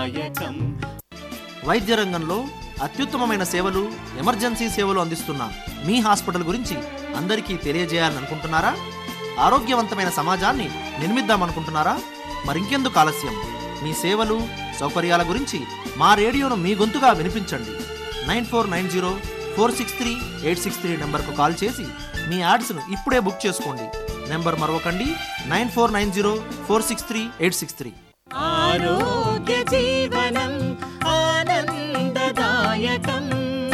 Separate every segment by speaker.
Speaker 1: ఆనందదాయకం
Speaker 2: వైద్య రంగంలో అత్యుత్తమమైన సేవలు ఎమర్జెన్సీ సేవలు అందిస్తున్న మీ హాస్పిటల్ గురించి అందరికీ తెలియజేయాలని అనుకుంటున్నారా ఆరోగ్యవంతమైన సమాజాన్ని నిర్మిద్దామనుకుంటున్నారా మరింకెందుకు ఆలస్యం మీ సేవలు సౌకర్యాల గురించి మా రేడియోను మీ గొంతుగా వినిపించండి nine four nine zero four six three eight six three నెంబర్కు కాల్ చేసి మీ యాడ్స్ను ఇప్పుడే బుక్ చేసుకోండి నెంబర్ మరొకండి nine four nine zero four six three eight six three
Speaker 1: ఆరోగ్య జీవనం ఆనందదాయకం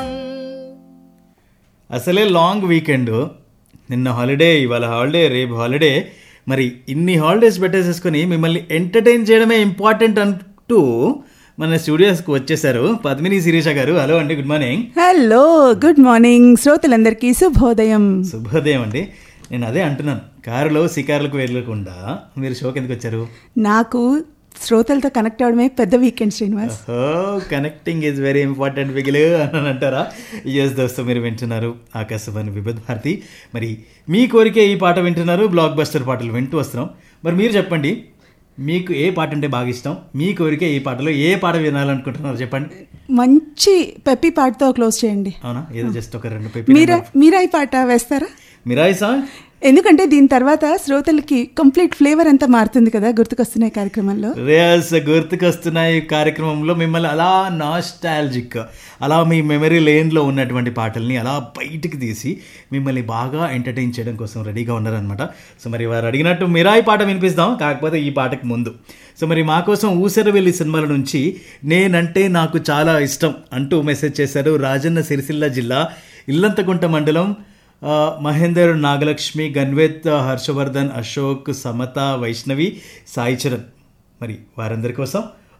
Speaker 3: అసలే లాంగ్ వీకెండ్ నిన్న హాలిడే ఇవాళ హాలిడే రేపు హాలిడే మరి ఇన్ని హాలిడేస్ పెట్టేసేసుకొని మిమ్మల్ని ఎంటర్టైన్ చేయడమే ఇంపార్టెంట్ అంటూ మన స్టూడియోస్కి వచ్చేసారు పద్మిని శిరీష గారు హలో అండి good morning
Speaker 4: hello good morning శ్రోతలందరికీ శుభోదయం
Speaker 3: శుభోదయం అండి నేను అదే అంటున్నాను కారులో షికారులకు వెళ్ళకుండా మీరు షోకి ఎందుకు వచ్చారు
Speaker 4: నాకు శ్రోతలతో కనెక్ట్ అవడమే పెద్ద weekend Srinivas
Speaker 3: connecting is very important బిగిలు అని అంటారా ఎస్ దోస్తు మీరు వింటున్నారు ఆకాశవాణి విభద్ భారతి మరి మీ కోరికే ఈ పాట వింటున్నారు బ్లాక్ బస్టర్ పాటలు వింటూ వస్తున్నాం మరి మీరు చెప్పండి మీకు ఏ పాట అంటే బాగా ఇష్టం మీ కోరికే ఈ పాటలో ఏ పాట వినాలనుకుంటున్నారు చెప్పండి
Speaker 4: మంచి పెప్పి పాటతో క్లోజ్ చేయండి
Speaker 3: అవునా ఏదో జస్ట్ ఒక రెండు పేపర్
Speaker 4: మీరా మీరా ఈ పాట వేస్తారా
Speaker 3: మిరాయి సాంగ్
Speaker 4: ఎందుకంటే దీని తర్వాత శ్రోతలకి కంప్లీట్ ఫ్లేవర్ అంతా మారుతుంది కదా గుర్తుకొస్తున్నాయి కార్యక్రమంలో
Speaker 3: రేస్ గుర్తుకొస్తున్నాయి కార్యక్రమంలో మిమ్మల్ని అలా నాస్టాలజిక్ అలా మీ మెమరీ లేన్లో ఉన్నటువంటి పాటల్ని అలా బయటికి తీసి మిమ్మల్ని బాగా ఎంటర్టైన్ చేయడం కోసం రెడీగా ఉన్నారనమాట సో మరి వారు అడిగినట్టు మిరాయి పాట వినిపిస్తాం కాకపోతే ఈ పాటకు ముందు సో మరి మా కోసం ఊసరవెల్లి సినిమాల నుంచి నేనంటే నాకు చాలా ఇష్టం అంటూ మెసేజ్ చేశారు రాజన్న సిరిసిల్ల జిల్లా ఇల్లంతకుంట మండలం ఆ, మహేందర్ నాగలక్ష్మి గన్వేత్ హర్షవర్ధన్ అశోక్ సమత వైష్ణవి సాయి చరణ్ మరి వారందరి కోసం